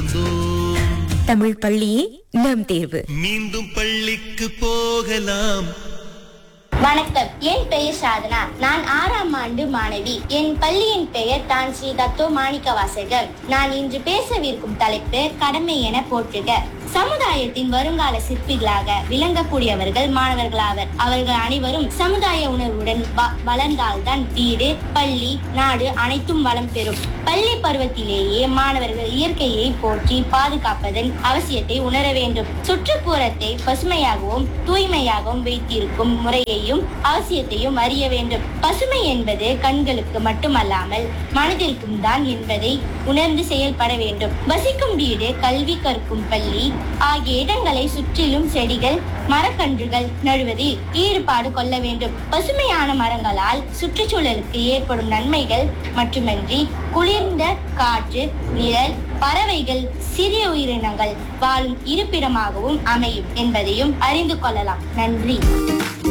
நடந்தோம் தமிழ் பள்ளியே நம் தேர்வு மீண்டும் பள்ளிக்கு போகலாம் வணக்கம் என் பெயர் சாதனா நான் ஆறாம் ஆண்டு மாணவி என் பள்ளியின் பெயர் தான் ஸ்ரீ தத்தோ மாணிக்க வாசகர் நான் இன்று பேசவிருக்கும் தலைப்பு கடமை என போற்றுக சமுதாயத்தின் வருங்கால சிற்பிகளாக விளங்கக்கூடியவர்கள் மாணவர்களாவர் அவர்கள் அனைவரும் சமுதாய உணர்வுடன் வ- வளர்ந்தால்தான் வீடு பள்ளி நாடு அனைத்தும் வளம் பெறும் பள்ளி பருவத்திலேயே மாணவர்கள் இயற்கையை போற்றி பாதுகாப்பதன் அவசியத்தை உணர வேண்டும் சுற்றுப்புறத்தை பசுமையாகவும் தூய்மையாகவும் வைத்திருக்கும் முறையையும் அவசியத்தையும் அறிய வேண்டும் பசுமை என்பது கண்களுக்கு மட்டுமல்லாமல் மனதிற்கும் தான் என்பதை உணர்ந்து செயல்பட வேண்டும் வசிக்கும் வீடு கல்வி கற்கும் பள்ளி ஆகிய இடங்களை சுற்றிலும் செடிகள் மரக்கன்றுகள் நடுவதில் ஈடுபாடு கொள்ள வேண்டும் பசுமையான மரங்களால் சுற்றுச்சூழலுக்கு ஏற்படும் நன்மைகள் மட்டுமன்றி குளிர்ந்த காற்று நிழல் பறவைகள் சிறிய உயிரினங்கள் வாழும் இருப்பிடமாகவும் அமையும் என்பதையும் அறிந்து கொள்ளலாம் நன்றி